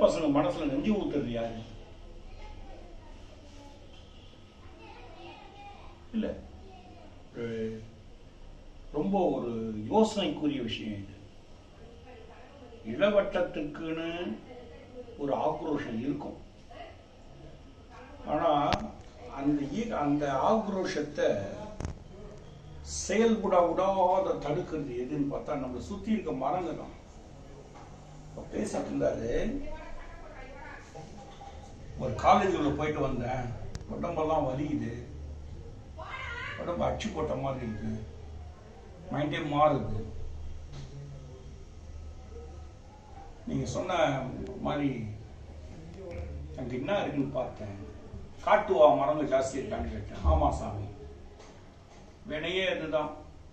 பசங்க மனசுல நெஞ்சு ஊத்துறது யாரு இல்ல ஒரு ரொம்ப ஒரு யோசனைக்குரிய விஷயம் இது இளவட்டத்துக்குன்னு ஒரு ஆக்ரோஷம் இருக்கும் ஆனா அந்த ஈ- அந்த ஆக்ரோஷத்தை செயல்பட விடாத தடுக்கிறது எதுன்னு பார்த்தா நம்மளை சுத்தி இருக்க மரங்க தான் இப்ப பேசிட்டு இருந்தாரு ஒரு காலேஜுக்குள்ள போயிட்டு வந்தேன் உடம்பெல்லாம் வலிக்குது உடம்பு அச்சு போட்ட மாதிரி இருக்கு மைண்டே மாறுது நீங்க சொன்ன மாதிரி அங்க என்ன இருக்குன்னு பார்த்தேன் காட்டுவா மரங்கள் ஜாஸ்தி இருக்கான்னு கேட்டேன் ஆமா சாமி வினையே இதுதான்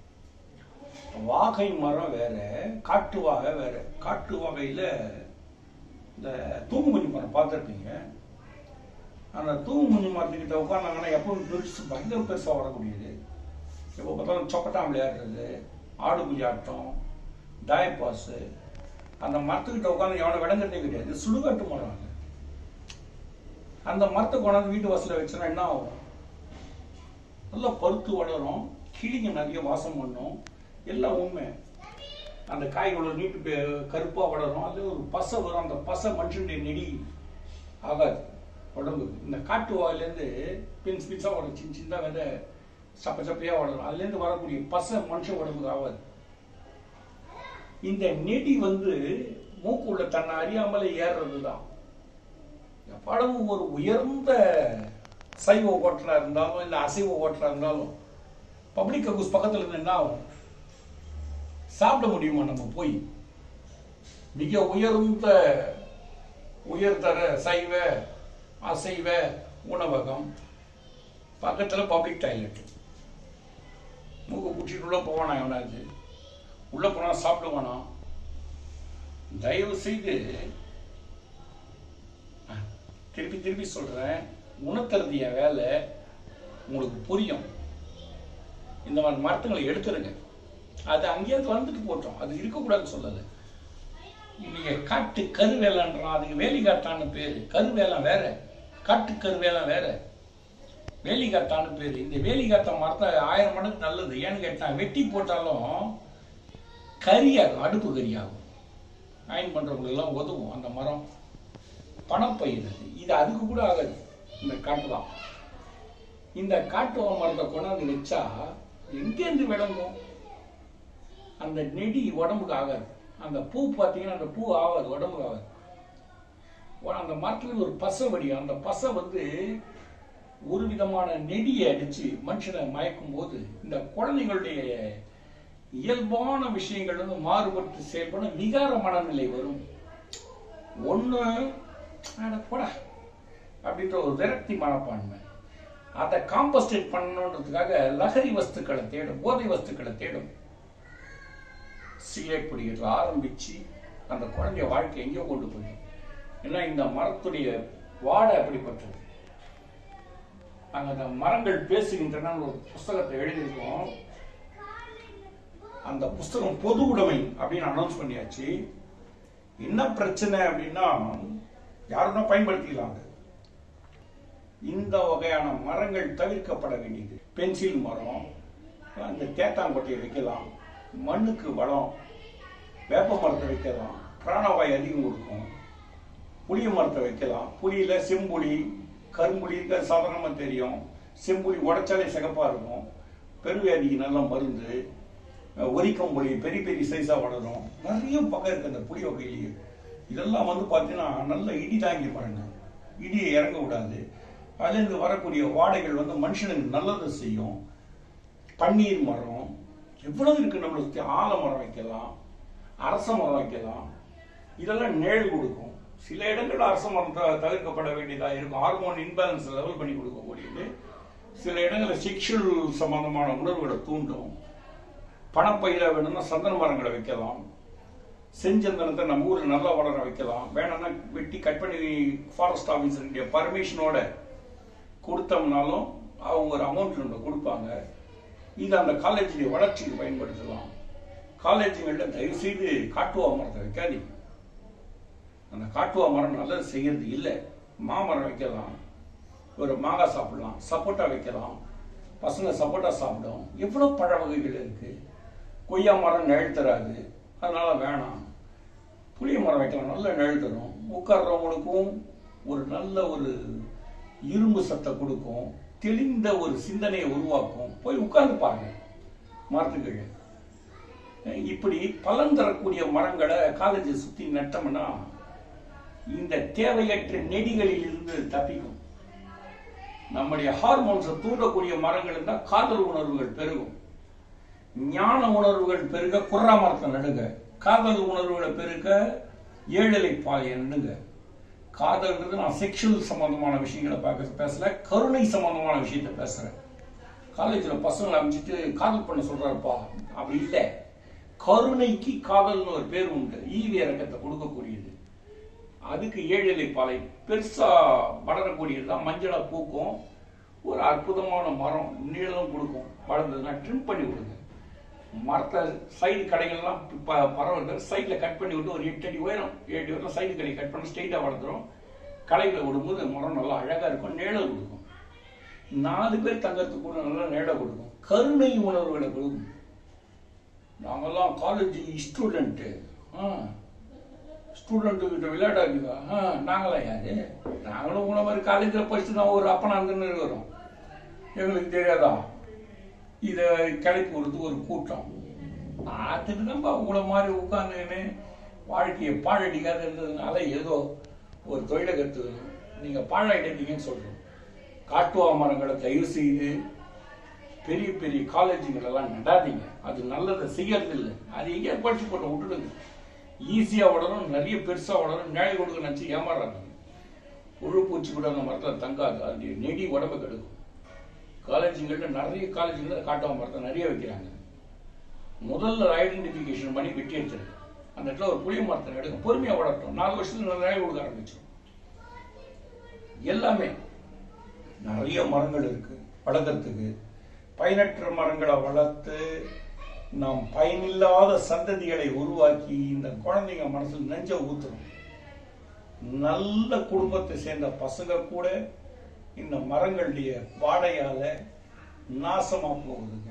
வாகை மரம் வேற காட்டு வாகை வேற காட்டு வகையில இந்த தூங்குமணி மரம் பார்த்துருப்பீங்க அந்த தூங்குமணி மரத்துக்கிட்ட உட்காந்தாங்கன்னா எப்பவும் பெருசு பயங்கர பெருசா வரக்கூடியது எப்போ பார்த்தாலும் சொக்கட்டாம் விளையாடுறது ஆடு குஞ்சு ஆட்டம் தாயப்பாசு அந்த மரத்துக்கிட்ட உட்காந்து எவனை விளங்குறதே கிடையாது சுடுகாட்டு மரம் அது அந்த மரத்தை கொண்டாந்து வீட்டு வாசல்ல வச்சோன்னா என்ன ஆகும் நல்லா பருத்து வளரும் கிளிங்க நிறைய வாசம் பண்ணும் எல்லாம் உண்மை அந்த காய்களோட நீட்டு பே- கருப்பா வளரும் அது ஒரு பசை வரும் அந்த பசை மனுஷனுடைய நெடி ஆகாது உடம்புக்கு இந்த காட்டு வாயிலேருந்து பின்ஸ் பின்ஸா வளரும் சின்ன சின்ன விதை சப்ப சப்பையா வளரும் அதுலேருந்து வரக்கூடிய பசை மனுஷன் உடம்புக்கு ஆகாது இந்த நெடி வந்து மூக்குள்ள தன்னை அறியாமலே ஏறுறது தான் எவ்வளவு ஒரு உயர்ந்த சைவ ஓட்டலா இருந்தாலும் இல்ல அசைவ ஓட்டலா இருந்தாலும் பப்ளிக் ஹவுஸ் பக்கத்துல இருந்து என்ன ஆகும் சாப்பிட முடியுமா நம்ம போய் மிக உயர்ந்த உயர்தர சைவ அசைவ உணவகம் பக்கத்துல பப்ளிக் டாய்லெட் மூக்கு பிடிச்சிட்டு உள்ள போவானா எவனாச்சு உள்ள போனா சாப்பிடுவானா தயவு செய்து திருப்பி திருப்பி சொல்றேன் உணர்த்துறது என் வேலை உங்களுக்கு புரியும் இந்த மாதிரி மரத்துங்களை எடுத்துருங்க அது அங்கேயே வந்துட்டு போட்டோம் அது இருக்கக்கூடாதுன்னு சொல்லலை நீங்க காட்டு கருவேலன்றான் அதுக்கு வேலிகாட்டான்னு பேரு கருவேலம் வேற காட்டு கருவேலம் வேற வேலிகாட்டான்னு பேரு இந்த வேலிகாட்டா மரத்தை ஆயிரம் மடங்கு நல்லது ஏன்னு கேட்டா வெட்டி போட்டாலும் கரியாகும் அடுப்பு கரியாகும் அயன் பண்றவங்களுக்கு எல்லாம் உதவும் அந்த மரம் பணப்பயிர் அது. இது அதுக்கு கூட ஆகாது இந்த காட்டு தான் இந்த காட்டு மரத்தை கொண்டாந்து வச்சா எங்கேருந்து விளங்கும் அந்த நெடி உடம்புக்கு ஆகாது அந்த பூ பார்த்தீங்கன்னா அந்த பூ ஆகாது உடம்புக்கு ஆகாது உ- அந்த மரத்துல ஒரு பசை வடியும் அந்த பசை வந்து ஒரு விதமான நெடியை அடிச்சு மனுஷனை மயக்கும் போது இந்த குழந்தைகளுடைய இயல்பான விஷயங்கள் வந்து மாறுபட்டு செயல்படும் விகார மனநிலை வரும் ஒண்ணு அட போடா அப்படின்ற ஒரு விரக்தி மனப்பான்மை அதை காம்பஸ்டேட் பண்ணணுன்றதுக்காக லகரி வஸ்துக்களை தேடும் போதை வஸ்துக்களை தேடும் சிகரெட் பிடிக்கிறது ஆரம்பிச்சு அந்த குழந்தைய வாழ்க்கை எங்கேயோ கொண்டு போயிடும் ஏன்னா இந்த மரத்துடைய வாடை அப்படிப்பட்டது அங்க அந்த மரங்கள் பேசுகின்றன ஒரு புஸ்தகத்தை எழுதியிருக்கோம் அந்த புஸ்தகம் பொது உடைமை அப்படின்னு அனௌன்ஸ் பண்ணியாச்சு என்ன பிரச்சனை அப்படின்னா யாருன்னா பயன்படுத்திக்கலாம் அதை. இந்த வகையான மரங்கள் தவிர்க்கப்பட வேண்டியது பென்சில் மரம் அந்த தேத்தாங்கொட்டையை வைக்கலாம் மண்ணுக்கு வளம் வேப்ப மரத்தை வைக்கலாம் பிராணவாயு அதிகம் கொடுக்கும் புளிய மரத்தை வைக்கலாம் புளியில செம்புளி கரும்புளி இருக்க சாதாரணமா தெரியும் செம்புளி உடைச்சாலே சிகப்பா இருக்கும் பெருவியாதிக்கு நல்ல மருந்து அஹ் ஒரிக்கம்புளி பெரிய பெரிய சைஸா வளரும் நிறைய பகை இருக்கு அந்த புளி வகையிலேயே இதெல்லாம் வந்து பார்த்தீங்கன்னா நல்ல இடி தாங்கி பாருங்க இடியை இறங்க விடாது அதுலேருந்து வரக்கூடிய வாடைகள் வந்து மனுஷனுக்கு நல்லது செய்யும் பன்னீர் மரம் எவ்வளவு இருக்கு நம்மளை சுற்றி ஆலமரம் வைக்கலாம் அரச மரம் வைக்கலாம் இதெல்லாம் நிழல் கொடுக்கும் சில இடங்கள்ல அரச மரம் த- தவிர்க்கப்பட வேண்டியதா இருக்கும் ஹார்மோன் இன்பேலன்ஸ் லெவல் பண்ணி கொடுக்கக்கூடியது சில இடங்களில் செக்ஷுவல் சம்பந்தமான உணர்வுகளை தூண்டும் பணப்பயில வேணும்னா சந்தன மரங்களை வைக்கலாம் செஞ்சந்தனத்தை நம்ம ஊர்ல நல்லா வளர வைக்கலாம் வேணும்னா வெட்டி கட் பண்ணி ஃபாரஸ்ட் ஆஃபீஸருடைய பர்மிஷனோட கொடுத்தோம்னாலும் அவங்க ஒரு அமௌண்ட் ஒன்று கொடுப்பாங்க இது அந்த காலேஜுடைய வளர்ச்சிக்கு பயன்படுத்தலாம் காலேஜுகளில் தயவு செய்து காட்டுவா மரத்தை வைக்காதீங்க அந்த காட்டுவா மரம் நல்லது செய்யறது இல்லை மாமரம் வைக்கலாம் ஒரு மாங்காய் சாப்பிடலாம் சப்போட்டா வைக்கலாம் பசங்க சப்போட்டா சாப்பிடும் எவ்வளோ பழ வகைகள் இருக்கு கொய்யா மரம் நிழல் தராது அதனால வேணாம் புளிய மரம் வைக்கலாம் நல்ல நிழல் தரும் உட்கார்றவங்களுக்கும் ஒரு நல்ல ஒரு இரும்பு சத்தை கொடுக்கும் தெளிந்த ஒரு சிந்தனையை உருவாக்கும் போய் உட்கார்ந்து பாருங்க மரத்துக்கு இப்படி பலன் தரக்கூடிய மரங்களை காலேஜை சுத்தி நட்டோம்னா இந்த தேவையற்ற நெடிகளில் இருந்து தப்பிக்கும் நம்முடைய ஹார்மோன்ஸை தூண்டக்கூடிய மரங்கள் இருந்தால் காதல் உணர்வுகள் பெருகும் ஞான உணர்வுகள் பெருக குர்ரா மரத்தை நடுங்க காதல் உணர்வுகளை பெருக ஏழலை பாலையை நடுங்க காதல்ன்றது நான் செக்ஷுவல் சம்பந்தமான விஷயங்களை பார்க்க பேசல கருணை சம்பந்தமான விஷயத்தை பேசுறேன் காலேஜில் பசங்களை அமைச்சிட்டு காதல் பண்ண சொல்றாருப்பா அப்படி இல்லை கருணைக்கு காதல்னு ஒரு பேர் உண்டு ஈவி இறக்கத்தை கொடுக்கக்கூடியது அதுக்கு ஏழிலை பாலை பெருசா வளரக்கூடியது தான் மஞ்சளா பூக்கும் ஒரு அற்புதமான மரம் நீளம் கொடுக்கும் வளர்ந்ததுன்னா ட்ரிம் பண்ணி விடுங்க மரத்தை சைடு கடைகள்லாம் ப- பரவல சைடில் கட் பண்ணி விட்டு ஒரு எட்டு அடி உயரம் ஏழு அடி உயரம் சைடு கடை கட் பண்ணி ஸ்ட்ரெயிட்டாக வளர்ந்துரும் களைகளை விடும்போது மரம் நல்லா அழகா இருக்கும் நிழல் கொடுக்கும் நாலு பேர் தங்கறதுக்கு கூட நல்லா நிழல் கொடுக்கும் கருணை உணர்வுகளை கொடுக்கும் நாங்கெல்லாம் காலேஜ் ஸ்டூடெண்ட்டு ஸ்டூடெண்ட்டு கிட்ட விளையாடாதீங்க ஆ நாங்களாம் யாரு நாங்களும் உங்களை மாதிரி காலேஜில் படிச்சு தான் ஒரு அப்பனாந்துன்னு இருக்கிறோம் எங்களுக்கு தெரியாதா இதை கிளப்பி விடுறது ஒரு கூட்டம் பார்த்துட்டு நம்ம உங்களை மாதிரி உட்காந்துக்கின்னு வாழ்க்கையை பாழடிக்காத இருந்ததுனால ஏதோ ஒரு தொழிலை கற்றுக்கணும் நீங்கள் பாழாயிட்டீங்கன்னு சொல்கிறோம் காட்டுவா மரங்களை தயவு செய்து பெரிய பெரிய காலேஜுங்களெல்லாம் நடாதீங்க அது நல்லதை செய்யறது இல்லை அது எங்கேயா படிச்சு போட்டு விட்டுடுங்க ஈஸியாக வளரும் நிறைய பெருசாக வளரும் நிழல் கொடுக்க நினச்சி ஏமாறாங்க புழு பூச்சி கூட அந்த மரத்தில் தங்காது அது நெடி உடம்பு கெடுக்கும் காலேஜுங்கள்ல நிறைய காலேஜுங்களில் காட்டுவா மரத்தை நிறைய வைக்கிறாங்க முதல்ல ஐடென்டிஃபிகேஷன் பண்ணி வெட்டி எடுத்துருக்கு அந்த இடத்துல ஒரு புளிய மரத்தை எடுங்க பொறுமையாக வளர்த்தோம் நாலு வருஷத்துல நிழல் கொடுக்க ஆரம்பிச்சிடும் எல்லாமே நிறைய மரங்கள் இருக்கு வளர்க்கறதுக்கு பயனற்ற மரங்களை வளர்த்து நாம் பயனில்லாத சந்ததிகளை உருவாக்கி இந்த குழந்தைங்க மனசுல நெஞ்ச ஊத்துறோம் நல்ல குடும்பத்தை சேர்ந்த பசங்க கூட இந்த மரங்களுடைய வாடையால நாசமா போகுதுங்க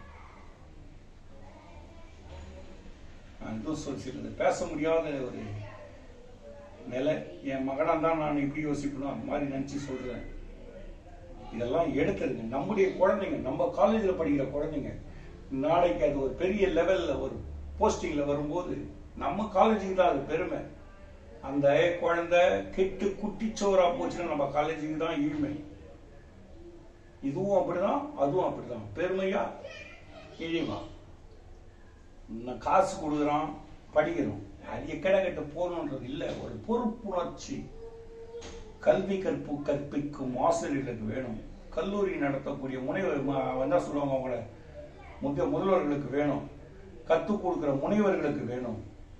நான் இதுவும் சொல்லி சிலது பேச முடியாத ஒரு நிலை என் மகனா தான் நான் இப்படி யோசிக்கணும் அந்த மாதிரி நினைச்சு சொல்றேன் இதெல்லாம் எடுத்துருங்க நம்முடைய குழந்தைங்க நம்ம காலேஜில் படிக்கிற குழந்தைங்க நாளைக்கு அது ஒரு பெரிய லெவல்ல ஒரு போஸ்டிங்ல வரும்போது நம்ம காலேஜுக்கு தான் அது பெருமை அந்த குழந்தை கெட்டு குட்டிச்சோரா போச்சுன்னா நம்ம காலேஜுக்கு தான் இழுமை இதுவும் அப்படிதான் அதுவும் அப்படிதான் பெருமையா இழிவா இன்னும் காசு கொடுக்குறான் படிக்கிறோம் அது எக்கட கட்ட போகணுன்றது இல்லை ஒரு பொறுப்புணர்ச்சி கல்வி கற்பு கற்பிக்கும் ஆசிரியர்களுக்கு வேணும் கல்லூரி நடத்தக்கூடிய முனைவர் ம- என்ன சொல்லுவாங்க அவங்கள முக்கிய முதல்வர்களுக்கு வேணும் கற்றுக் கொடுக்கிற முனைவர்களுக்கு வேணும்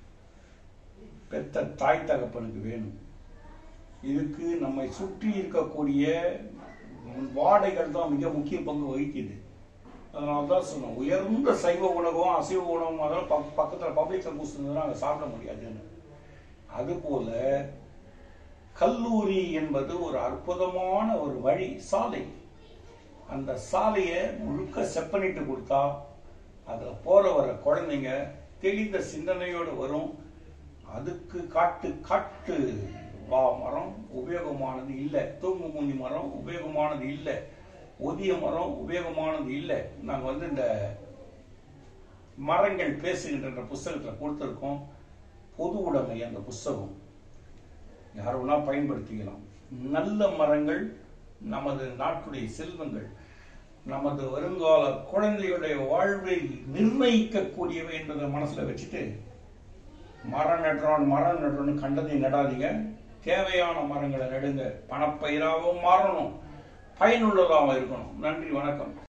பெத்த தாய் தகப்பனுக்கு வேணும் இதுக்கு நம்மை சுற்றி இருக்கக்கூடிய வாடைகள் தான் மிக முக்கிய பங்கு வகிக்குது அதனால தான் சொன்னோம் உயர்ந்த சைவ உணவும் அசைவ உணவும் அதெல்லாம் பக் பக்கத்தில் பப்ளிக் பூசுனதுன்னா அங்கே சாப்பிட முடியாதுன்னு அதுபோல கல்லூரி என்பது ஒரு அற்புதமான ஒரு வழி சாலை அந்த சாலையை முழுக்க செப்பனிட்டு கொடுத்தா அதுல போற வர குழந்தைங்க தெளிந்த சிந்தனையோடு வரும் அதுக்கு காட்டு காட்டு வா மரம் உபயோகமானது இல்லை தூங்கு மூஞ்சி மரம் உபயோகமானது இல்லை ஒதிய மரம் உபயோகமானது இல்லை நாங்க வந்து இந்த மரங்கள் பேசுகின்ற புஸ்தகத்துல கொடுத்துருக்கோம் பொது உடைமை அந்த புஸ்தகம் யார் வேணா பயன்படுத்திக்கலாம் நல்ல மரங்கள் நமது நாட்டுடைய செல்வங்கள் நமது வருங்கால குழந்தைகளுடைய வாழ்வை நிர்ணயிக்கக்கூடியவை என்பதை மனசுல வச்சுட்டு மரம் நடுறோம் மரம் நடுறோம்னு கண்டதை நடாதீங்க தேவையான மரங்களை நடுங்க பணப்பயிராகவும் மாறணும் பயனுள்ளதாகவும் இருக்கணும் நன்றி வணக்கம்